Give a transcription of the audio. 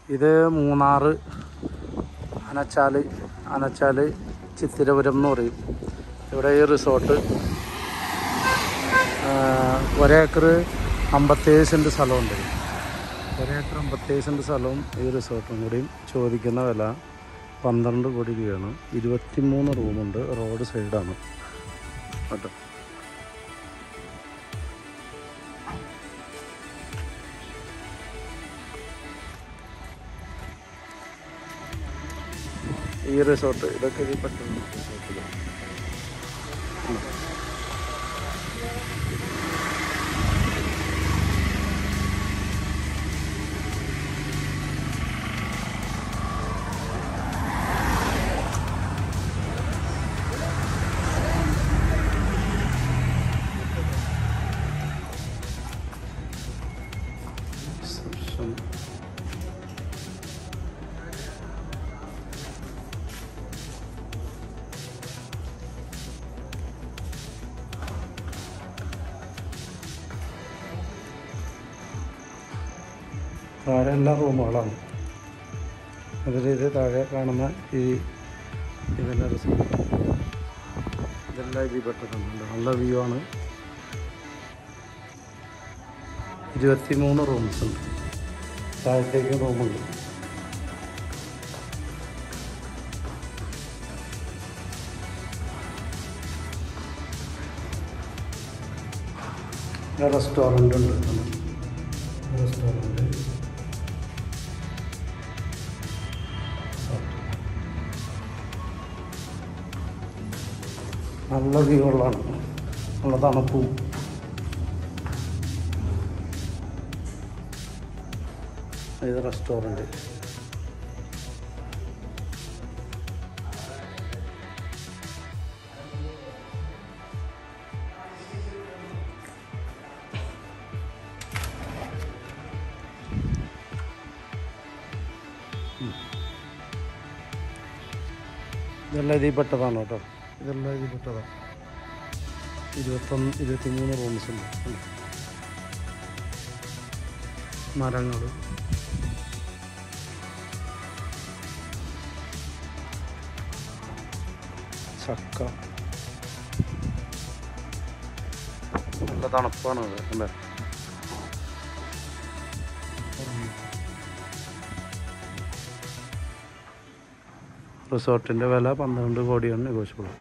ഇത് മൂന്നാറ് അനച്ചാല് അനച്ചാല് ചിത്തിരപുരം എന്ന് പറയും ഇവിടെ ഈ റിസോർട്ട് ഒരേക്കർ അമ്പത്തേഴ് സെൻറ്റ് സ്ഥലമുണ്ട് ഒരേക്കർ അമ്പത്തേഴ് സെൻറ്റ് സ്ഥലവും ഈ റിസോർട്ടും കൂടിയും ചോദിക്കുന്ന വില പന്ത്രണ്ട് കോടി രൂപയാണ് ഇരുപത്തിമൂന്ന് റൂമുണ്ട് റോഡ് സൈഡാണ് കേട്ടോ ഈ റിസോർട്ട് ഇതൊക്കെ ഇതിൽ പറ്റുന്ന റിസോർട്ടിൽ റിസപ്ഷൻ താഴെ എല്ലാ റൂമുകളാണ് അതിൽ ഇത് താഴെ കാണുന്ന ഈ ഇതിൻ്റെ റിസോർട്ട് ഇതെല്ലാം ഇതിൽ പെട്ടിട്ടുണ്ട് നല്ല വ്യൂ ആണ് ഇരുപത്തി മൂന്ന് റൂംസ് ഉണ്ട് താഴത്തേക്ക് റൂമുണ്ട് റെസ്റ്റോറൻ്റ് ഉണ്ട് റെസ്റ്റോറൻറ്റ് നല്ല വ്യൂ ഉള്ളതാണ് നല്ല തണുപ്പും ഇത് റെസ്റ്റോറൻറ്റ് ഇതെല്ലാം ഇതിൽ പെട്ടതാണ് കേട്ടോ ഇതെല്ലാം ഇതിൽ പെട്ടതാണ് ഇരുപത്തൊന്ന് ഇരുപത്തിമൂന്ന് റൂംസ് ഉണ്ട് കണ്ടോ? മരങ്ങൾ ചക്ക നല്ല തണുപ്പാണ് അത് അല്ലേ റിസോർട്ടിൻ്റെ വില പന്ത്രണ്ട് കോടിയാണ് നെഗോഷ്യബിൾ